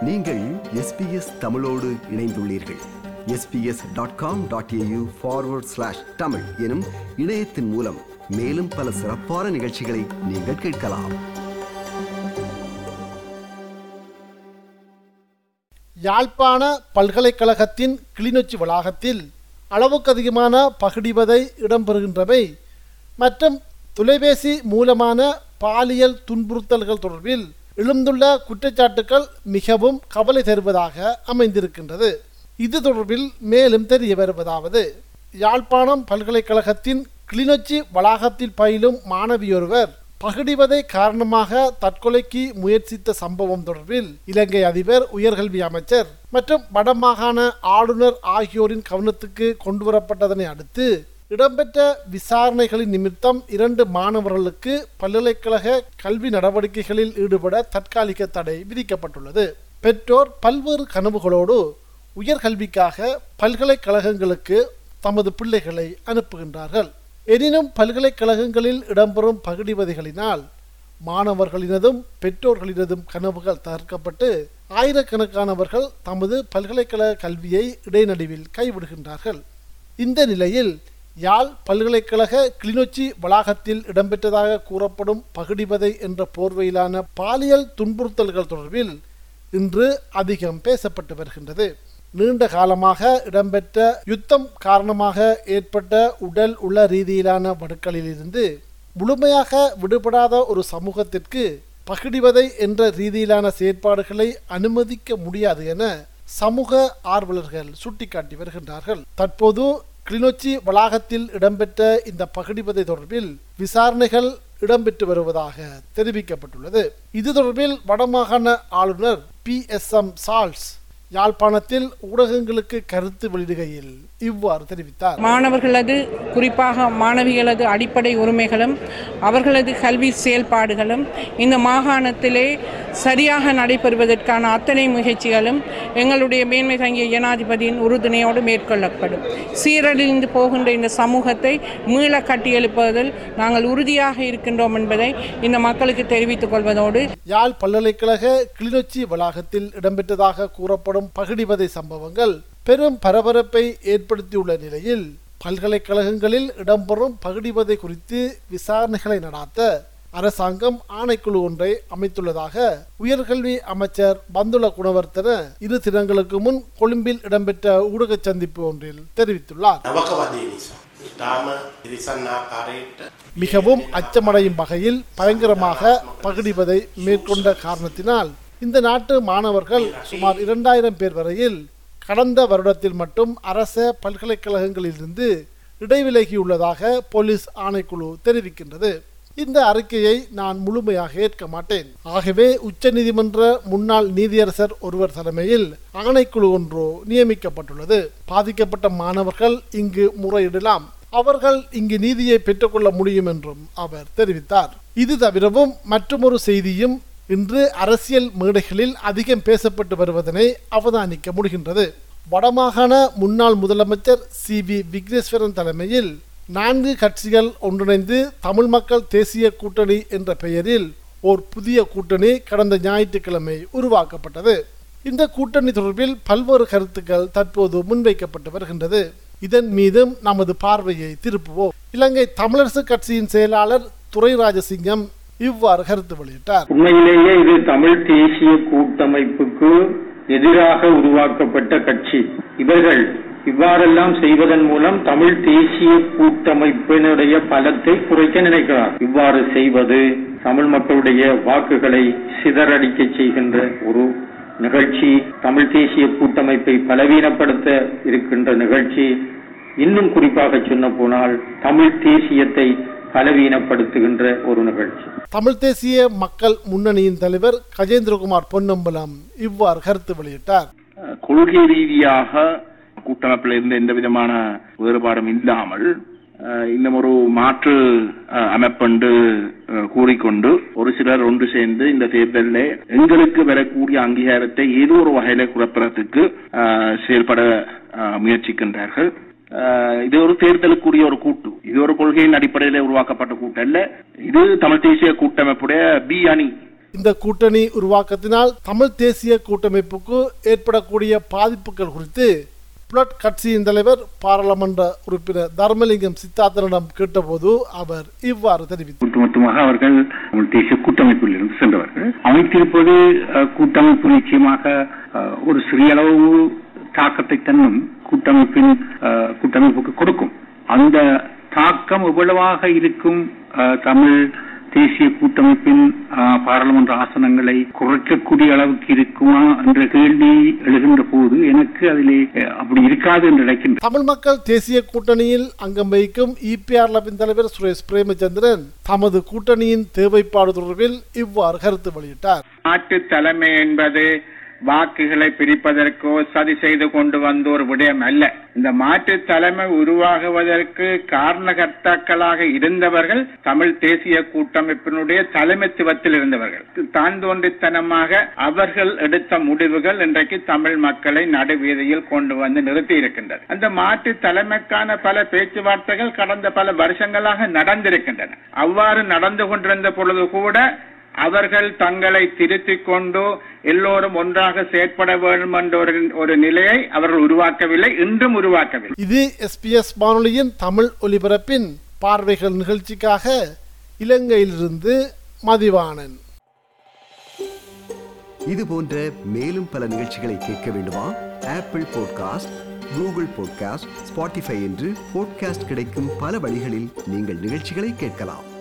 நீங்கள் எஸ்பிஎஸ் தமிழோடு இணைந்துள்ளீர்கள் SBS dot com dot AU forward slash Tamil எனும் இணையத்தின் மூலம் மேலும் பல சிறப்பான நிகழ்ச்சிகளை நீங்கள் கேட்கலாம் யாழ்ப்பாண பல்கலைக்கழகத்தின் கிளிநொச்சி வளாகத்தில் அளவுக்கு அதிகமான பகிடிவதை இடம்பெறுகின்றவை மற்றும் தொலைபேசி மூலமான பாலியல் துன்புறுத்தல்கள் தொடர்பில் எழுந்துள்ள குற்றச்சாட்டுக்கள் மிகவும் கவலை தருவதாக அமைந்திருக்கின்றது இது தொடர்பில் மேலும் தெரிய வருவதாவது யாழ்ப்பாணம் பல்கலைக்கழகத்தின் கிளிநொச்சி வளாகத்தில் பயிலும் மாணவியொருவர் பகிடிவதை காரணமாக தற்கொலைக்கு முயற்சித்த சம்பவம் தொடர்பில் இலங்கை அதிபர் உயர்கல்வி அமைச்சர் மற்றும் வடமாகாண ஆளுநர் ஆகியோரின் கவனத்துக்கு கொண்டுவரப்பட்டதனை அடுத்து இடம்பெற்ற விசாரணைகளின் நிமித்தம் இரண்டு மாணவர்களுக்கு பல்கலைக்கழக கல்வி நடவடிக்கைகளில் ஈடுபட தற்காலிக தடை விதிக்கப்பட்டுள்ளது பெற்றோர் பல்வேறு கனவுகளோடு உயர்கல்விக்காக பல்கலைக்கழகங்களுக்கு தமது பிள்ளைகளை அனுப்புகின்றார்கள் எனினும் பல்கலைக்கழகங்களில் இடம்பெறும் பகுடிவதைகளினால் மாணவர்களினதும் பெற்றோர்களினதும் கனவுகள் தகர்க்கப்பட்டு ஆயிரக்கணக்கானவர்கள் தமது பல்கலைக்கழக கல்வியை இடைநடுவில் கைவிடுகின்றார்கள் இந்த நிலையில் யாழ் பல்கலைக்கழக கிளிநொச்சி வளாகத்தில் இடம்பெற்றதாக கூறப்படும் பகுடிவதை என்ற போர்வையிலான பாலியல் துன்புறுத்தல்கள் தொடர்பில் இன்று அதிகம் பேசப்பட்டு வருகின்றது நீண்ட காலமாக இடம்பெற்ற யுத்தம் காரணமாக ஏற்பட்ட உடல் உள்ள ரீதியிலான வடுக்களிலிருந்து முழுமையாக விடுபடாத ஒரு சமூகத்திற்கு பகிடிவதை என்ற ரீதியிலான செயற்பாடுகளை அனுமதிக்க முடியாது என சமூக ஆர்வலர்கள் சுட்டிக்காட்டி வருகின்றார்கள் தற்போது கிளிநொச்சி வளாகத்தில் இடம்பெற்ற இந்த பகிடிவதை தொடர்பில் விசாரணைகள் இடம்பெற்று வருவதாக தெரிவிக்கப்பட்டுள்ளது இது தொடர்பில் வடமாகாண ஆளுநர் பி எஸ் எம் சால்ஸ் யாழ்ப்பாணத்தில் ஊடகங்களுக்கு கருத்து வெளியிடுகையில் இவ்வாறு தெரிவித்தார் மாணவர்களது குறிப்பாக மாணவிகளது அடிப்படை உரிமைகளும் அவர்களது கல்வி செயல்பாடுகளும் இந்த மாகாணத்திலே சரியாக நடைபெறுவதற்கான அத்தனை முயற்சிகளும் எங்களுடைய மேன்மை தங்கிய ஜனாதிபதியின் உறுதுணையோடு மேற்கொள்ளப்படும் சீரழிந்து போகின்ற இந்த சமூகத்தை மீள கட்டியெழுப்புவதில் நாங்கள் உறுதியாக இருக்கின்றோம் என்பதை இந்த மக்களுக்கு தெரிவித்துக் கொள்வதோடு யாழ் பல்கலைக்கழக கிளிநொச்சி வளாகத்தில் இடம்பெற்றதாக கூறப்படும் பகிடிவதை சம்பவங்கள் பெரும் பரபரப்பை ஏற்படுத்தியுள்ள நிலையில் பல்கலைக்கழகங்களில் இடம்பெறும் பகிடிவதை குறித்து விசாரணைகளை நடாத்த அரசாங்கம் ஆணைக்குழு ஒன்றை அமைத்துள்ளதாக உயர்கல்வி அமைச்சர் பந்துல குணவர்த்தன இரு தினங்களுக்கு முன் கொழும்பில் இடம்பெற்ற ஊடக சந்திப்பு ஒன்றில் தெரிவித்துள்ளார் නවකවදේ නිසා. ඉතාම ඉරිසන් ආකාරයට மிகவும் அச்சமடையும் வகையில் பயங்கரமாக பகிடிவதை மேற்கொண்ட காரணத்தினால் இந்த நாட்டு மாணவர்கள் சுமார் இரண்டாயிரம் பேர் வரையில் கடந்த வருடத்தில் மட்டும் அரச பல்கலைக்கழகங்களிலிருந்து இடைவிலகியுள்ளதாக போலீஸ் ஆணைக்குழு தெரிவிக்கின்றது இந்த அறிக்கையை நான் முழுமையாக ஏற்க மாட்டேன் ஆகவே உச்சநீதிமன்ற முன்னாள் நீதியரசர் ஒருவர் தலைமையில் ஆணைக்குழு ஒன்று நியமிக்கப்பட்டுள்ளது பாதிக்கப்பட்ட மாணவர்கள் இங்கு முறையிடலாம் அவர்கள் இங்கு நீதியை பெற்றுக்கொள்ள முடியும் என்றும் அவர் தெரிவித்தார் இது தவிரவும் மற்றொரு செய்தியும் இன்று அரசியல் மேடைகளில் அதிகம் பேசப்பட்டு வருவதனை அவதானிக்க முடிகின்றது வடமாகாண முன்னாள் முதலமைச்சர் சி வி விக்னேஸ்வரன் தலைமையில் நான்கு கட்சிகள் ஒன்றிணைந்து தமிழ் மக்கள் தேசிய கூட்டணி என்ற பெயரில் ஓர் புதிய கூட்டணி கடந்த ஞாயிற்றுக்கிழமை உருவாக்கப்பட்டது இந்த கூட்டணி தொடர்பில் பல்வேறு கருத்துக்கள் தற்போது முன்வைக்கப்பட்டு வருகின்றது இதன் மீதும் நமது பார்வையை திருப்புவோம் இலங்கை தமிழரசு கட்சியின் செயலாளர் துரை ராஜசிங்கம் இவ்வாறு கருத்து வெளியிட்டார் உண்மையிலேயே இது தமிழ் தேசிய கூட்டமைப்புக்கு எதிராக உருவாக்கப்பட்ட கட்சி இவர்கள் இவ்வாறெல்லாம் செய்வதன் மூலம் தமிழ் தேசிய கூட்டமைப்பினுடைய பலத்தை குறைக்க நினைக்கிறார் இவ்வாறு செய்வது தமிழ் மக்களுடைய வாக்குகளை சிதறடிக்க செய்கின்ற ஒரு நிகழ்ச்சி தமிழ் தேசிய கூட்டமைப்பை பலவீனப்படுத்த இருக்கின்ற நிகழ்ச்சி இன்னும் குறிப்பாக சொன்ன போனால் தமிழ் தேசியத்தை பலவீனப்படுத்துகின்ற ஒரு நிகழ்ச்சி தமிழ் தேசிய மக்கள் முன்னணியின் தலைவர் கஜேந்திரகுமார் பொன்னம்பலம் இவ்வாறு கருத்து வெளியிட்டார் அஹ், கொள்கை ரீதியாக கூட்டமைப்பில் இருந்த எந்த விதமான வேறுபாடும் இல்லாமல் அஹ், இன்னும் ஒரு மாற்று அஹ், அமைப்பென்று அஹ், கூறிக்கொண்டு ஒரு சிலர் ஒன்று சேர்ந்து இந்த தேர்தலில் எங்களுக்கு வரக்கூடிய அங்கீகாரத்தை ஏதோ ஒரு வகையில குறைப்பதற்கு அஹ், செயல்பட அஹ், முயற்சிக்கின்றார்கள் அஹ், இது ஒரு தேர்தலுக்குரிய ஒரு கூட்டு இது ஒரு கொள்கையின் அடிப்படையில் உருவாக்கப்பட்ட கூட்டு அல்ல இது தமிழ் தேசிய கூட்டமைப்புடைய பி அணி இந்த கூட்டணி உருவாக்கத்தினால் தமிழ் தேசிய கூட்டமைப்புக்கு ஏற்படக்கூடிய பாதிப்புகள் குறித்து புலட் கட்சியின் தலைவர் பாராளுமன்ற உறுப்பினர் தர்மலிங்கம் சித்தார்த்தனிடம் கேட்டபோது அவர் இவ்வாறு தெரிவித்தார் ஒட்டுமொத்தமாக அவர்கள் தமிழ் தேசிய கூட்டமைப்பில் இருந்து சென்றவர்கள் அமைத்திருப்பது அஹ், கூட்டமைப்பு நிச்சயமாக அஹ், ஒரு சிறிய அளவு தாக்கத்தை தன்னும் கூட்டமைப்பின் அஹ், கூட்டமைப்புக்கு கொடுக்கும் அந்த தாக்கம் எவ்வளவாக இருக்கும் அஹ், தமிழ் தேசிய கூட்டமைப்பின் அஹ், பாராளுமன்ற ஆசனங்களை குறைக்கக்கூடிய அளவுக்கு இருக்குமா என்ற கேள்வி எழுகின்ற போது எனக்கு அதிலே அஹ், அப்படி இருக்காது என்று நினைக்கின்றேன் தமிழ் மக்கள் தேசிய கூட்டணியில் அங்கம் வகிக்கும் இபிஆர் லபின் தலைவர் சுரேஷ் பிரேமச்சந்திரன் தமது கூட்டணியின் தேவைப்பாடு தொடர்பில் இவ்வாறு கருத்து வெளியிட்டார் நாட்டு தலைமை என்பது வாக்குகளை பிரிப்பதற்கோ சதி செய்து கொண்டு வந்த ஒரு விடயம் அல்ல இந்த மாற்று தலைமை உருவாகுவதற்கு காரணகர்த்தாக்களாக இருந்தவர்கள் தமிழ் தேசிய கூட்டமைப்பினுடைய தலைமைத்துவத்தில் இருந்தவர்கள் தான் தோன்றித்தனமாக அவர்கள் எடுத்த முடிவுகள் இன்றைக்கு தமிழ் மக்களை நடுவீதியில் கொண்டு வந்து நிறுத்தி இருக்கின்றனர் அந்த மாற்று தலைமைக்கான பல பேச்சுவார்த்தைகள் கடந்த பல வருஷங்களாக நடந்திருக்கின்றன அவ்வாறு நடந்து கொண்டிருந்த பொழுது கூட அவர்கள் தங்களை திருத்திக் கொண்டு எல்லோரும் ஒன்றாக செயற்பட வேண்டும் என்ற ஒரு ஒரு நிலையை அவர்கள் உருவாக்கவில்லை இன்றும் உருவாக்கவில்லை இது எஸ்பிஎஸ் வானொலியின் தமிழ் ஒலிபரப்பின் பார்வைகள் நிகழ்ச்சிக்காக இலங்கையிலிருந்து மதிவாணன் இது போன்ற மேலும் பல நிகழ்ச்சிகளை கேட்க வேண்டுமா Apple podcast Google podcast Spotify என்று பாட்காஸ்ட் கிடைக்கும் பல வழிகளில் நீங்கள் நிகழ்ச்சிகளை கேட்கலாம்